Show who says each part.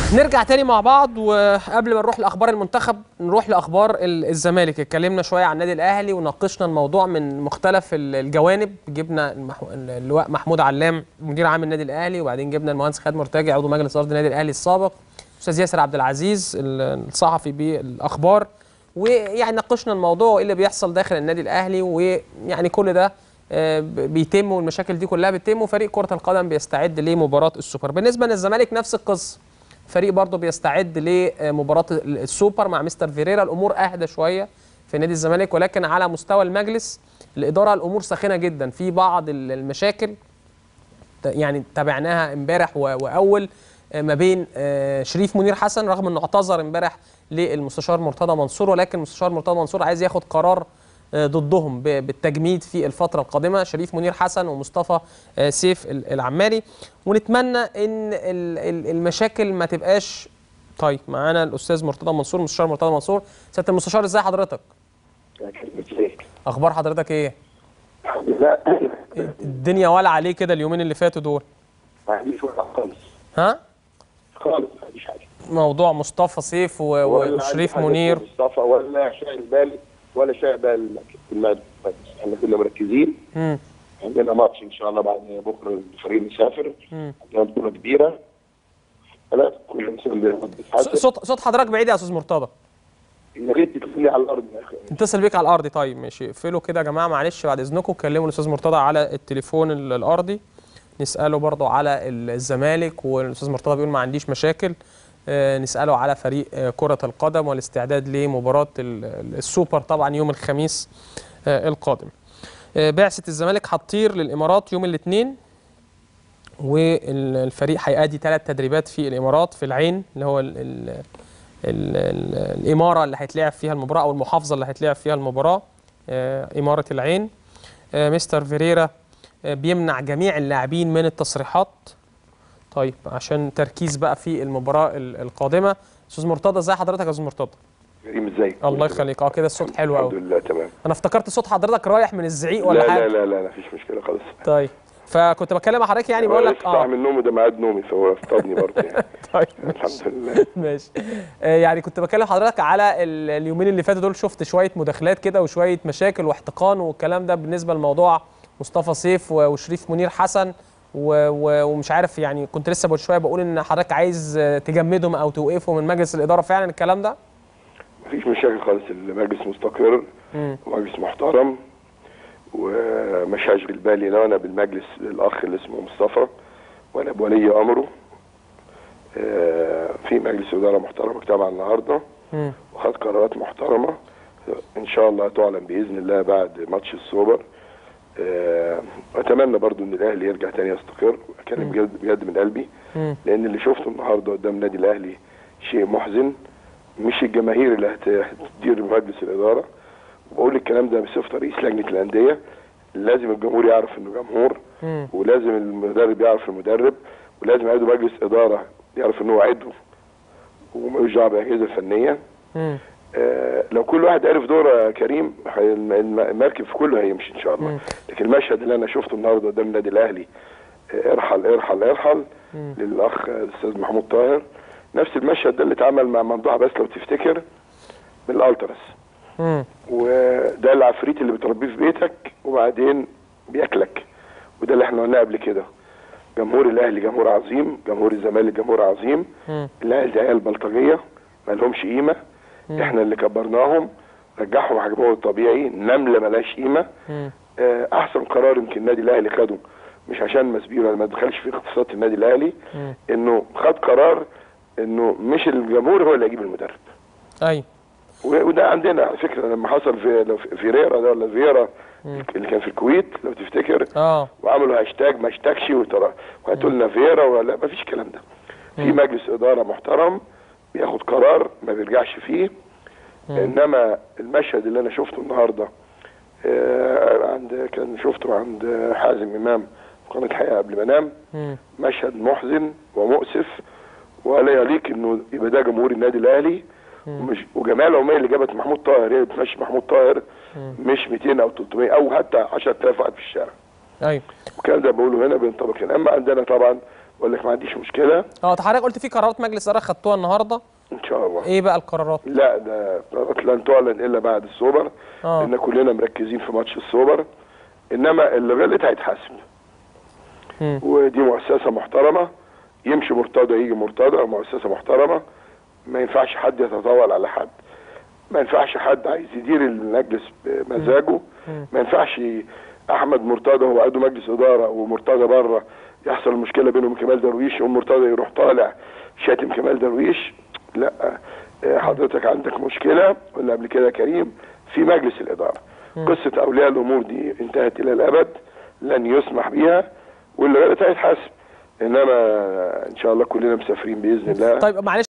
Speaker 1: نرجع تاني مع بعض وقبل ما نروح لاخبار المنتخب نروح لاخبار ال- الزمالك اتكلمنا شويه عن النادي الاهلي وناقشنا الموضوع من مختلف ال- الجوانب جبنا المح- اللواء محمود علام مدير عام النادي الاهلي وبعدين جبنا المهندس خالد مرتجع عضو مجلس اداره النادي الاهلي السابق استاذ ياسر عبد العزيز ال- الصحفي بالاخبار ويعني ناقشنا الموضوع وايه اللي بيحصل داخل النادي الاهلي ويعني كل ده آه، ب- بيتم والمشاكل دي كلها بتتم وفريق كره القدم بيستعد لمباراه السوبر بالنسبه للزمالك نفس القصه فريق برضه بيستعد لمباراه السوبر مع مستر فيريرا الامور اهدى شويه في نادي الزمالك ولكن على مستوى المجلس الاداره الامور ساخنه جدا في بعض ال- المشاكل ت- يعني تابعناها امبارح و- واول آه، ما بين آه، شريف منير حسن رغم انه اعتذر امبارح للمستشار مرتضى منصور ولكن المستشار مرتضى منصور عايز ياخد قرار آه، ضدهم ب- بالتجميد في الفتره القادمه شريف منير حسن ومصطفى آه، سيف ال- العماري ونتمنى ان ال- ال- المشاكل ما تبقاش طيب معانا الاستاذ مرتضى منصور المستشار مرتضى منصور سياده المستشار ازاي حضرتك اخبار حضرتك ايه
Speaker 2: لا
Speaker 1: الدنيا والعه عليه كده اليومين اللي فاتوا دول
Speaker 2: ما عنديش وقت خالص
Speaker 1: ها
Speaker 2: خالص ما عنديش حاجه
Speaker 1: موضوع مصطفى سيف و-
Speaker 2: ولا
Speaker 1: وشريف
Speaker 2: عندي حاجة
Speaker 1: منير
Speaker 2: في مصطفى ولا شاغل بالي ولا شاغل بالي المادة احنا كنا مركزين
Speaker 1: مم.
Speaker 2: عندنا ماتش ان شاء الله بعد بكره الفريق مسافر
Speaker 1: مم.
Speaker 2: عندنا بطوله كبيره خلاص كل انسان بياخد
Speaker 1: ص-
Speaker 2: بيتحسن
Speaker 1: صوت صوت حضرتك بعيد يا استاذ مرتضى
Speaker 2: يا ريت تكون على الارض يا اخي
Speaker 1: اتصل بيك على الارضي طيب ماشي اقفلوا كده يا جماعه معلش بعد اذنكم كلموا الاستاذ مرتضى على التليفون ال- الارضي نساله برضه على ال- الزمالك والاستاذ مرتضى بيقول ما عنديش مشاكل آه، نساله على فريق آه، كره القدم والاستعداد لمباراه ال- ال- السوبر طبعا يوم الخميس آه، القادم آه، بعثه الزمالك هتطير للامارات يوم الاثنين والفريق هيأدي ثلاث تدريبات في الامارات في العين اللي هو ال ال ال ال الاماره اللي هيتلعب فيها المباراه او المحافظه اللي هيتلعب فيها المباراه آه، اماره العين آه، مستر فيريرا آه، بيمنع جميع اللاعبين من التصريحات طيب عشان تركيز بقى في المباراه ال- القادمه استاذ مرتضى ازي حضرتك يا استاذ مرتضى
Speaker 2: كريم ازاي
Speaker 1: الله يخليك اه كده الصوت حلو
Speaker 2: الحمد
Speaker 1: قوي
Speaker 2: لله تمام
Speaker 1: انا افتكرت صوت حضرتك رايح من الزعيق ولا
Speaker 2: لا
Speaker 1: حاجه
Speaker 2: لا لا لا لا فيش مشكله خالص
Speaker 1: طيب فكنت بكلم مع حضرتك يعني بقول لك
Speaker 2: اه
Speaker 1: اه
Speaker 2: من النوم وده ميعاد نومي فهو افتضني برضه يعني
Speaker 1: طيب
Speaker 2: الحمد لله
Speaker 1: ماشي آه، يعني كنت بكلم حضرتك على ال- اليومين اللي فاتوا دول شفت شويه مداخلات كده وشويه مشاكل واحتقان والكلام ده بالنسبه لموضوع مصطفى سيف و- وشريف منير حسن و- و- ومش عارف يعني كنت لسه بقول شويه بقول ان حضرتك عايز آه، تجمدهم او توقفهم من مجلس الاداره فعلا الكلام ده
Speaker 2: مفيش مشاكل خالص المجلس مستقر
Speaker 1: مم.
Speaker 2: ومجلس محترم ومش هشغل بالي لا انا بالمجلس الاخ اللي اسمه مصطفى وانا بولي امره آه، في مجلس اداره محترم اجتمع النهارده
Speaker 1: مم.
Speaker 2: وخد قرارات محترمه ان شاء الله تعلن باذن الله بعد ماتش السوبر آه، اتمنى برضو ان الاهلي يرجع تاني يستقر اتكلم بجد بجد من قلبي
Speaker 1: مم.
Speaker 2: لان اللي شفته النهارده قدام النادي الاهلي شيء محزن مش الجماهير اللي هت- هتدير مجلس الاداره بقول الكلام ده بصفه رئيس لجنه الانديه لازم الجمهور يعرف انه جمهور
Speaker 1: مم.
Speaker 2: ولازم المدرب يعرف المدرب ولازم عضو مجلس اداره يعرف انه عضو وملوش دعوه باجهزه فنيه
Speaker 1: مم.
Speaker 2: آه لو كل واحد عرف دوره يا كريم هي- الم- الم- المركب في كله هيمشي ان شاء الله
Speaker 1: مم.
Speaker 2: لكن المشهد اللي انا شفته النهارده قدام النادي الاهلي آه، ارحل ارحل ارحل
Speaker 1: مم.
Speaker 2: للاخ الاستاذ محمود طاهر نفس المشهد ده اللي اتعمل مع ممدوح بس لو تفتكر من الالتراس
Speaker 1: مم.
Speaker 2: وده العفريت اللي بتربيه في بيتك وبعدين بياكلك وده اللي احنا قلناه قبل كده جمهور الاهلي جمهور عظيم جمهور الزمالك جمهور عظيم
Speaker 1: مم.
Speaker 2: الاهلي دي عيال بلطجيه ما لهمش قيمه احنا اللي كبرناهم رجعهم حجمهم الطبيعي نمله ملهاش قيمه
Speaker 1: مم.
Speaker 2: آه، احسن قرار يمكن النادي الاهلي خده مش عشان مسبيل ولا ما دخلش في اختصاصات النادي الاهلي
Speaker 1: مم.
Speaker 2: انه خد قرار انه مش الجمهور هو اللي يجيب المدرب
Speaker 1: ايوه
Speaker 2: و- وده عندنا على فكره لما حصل في لو في- فيريرا ده ولا فيرا اللي كان في الكويت لو تفتكر
Speaker 1: اه
Speaker 2: وعملوا هاشتاج ما اشتكش وترى وهاتوا لنا فيرا ولا ما فيش الكلام ده في مجلس اداره محترم بياخد قرار ما بيرجعش فيه انما المشهد اللي انا شفته النهارده آه، عند كان شفته عند حازم امام في قناه حياه قبل ما انام
Speaker 1: مم.
Speaker 2: مشهد محزن ومؤسف ولا يليق انه يبقى ده جمهور النادي الاهلي ومش وجمال العميه اللي جابت محمود طاهر هي بتمشي محمود طاهر مش 200 او 300 او حتى 10000 واحد في الشارع
Speaker 1: ايوه
Speaker 2: والكلام ده بقوله هنا بينطبق هنا اما عندنا طبعا بقول لك ما عنديش مشكله
Speaker 1: اه حضرتك قلت في قرارات مجلس اداره خدتوها النهارده
Speaker 2: ان شاء الله
Speaker 1: ايه بقى القرارات
Speaker 2: لا ده قرارات لن تعلن الا بعد السوبر
Speaker 1: اه
Speaker 2: ان كلنا مركزين في ماتش السوبر انما اللي غلط هيتحاسب
Speaker 1: مم.
Speaker 2: ودي مؤسسه محترمه يمشي مرتضى يجي مرتضى مؤسسه محترمه ما ينفعش حد يتطاول على حد ما ينفعش حد عايز يدير المجلس بمزاجه
Speaker 1: مم.
Speaker 2: ما ينفعش احمد مرتضى هو عضو مجلس اداره ومرتضى بره يحصل مشكله بينهم كمال درويش ومرتضى يروح طالع شاتم كمال درويش لا آه، حضرتك عندك مشكله قلنا قبل كده يا كريم في مجلس الاداره قصه اولياء الامور دي انتهت الى الابد لن يسمح بها واللي غلط هيتحاسب انما ان شاء الله كلنا مسافرين باذن الله
Speaker 1: طيب معلش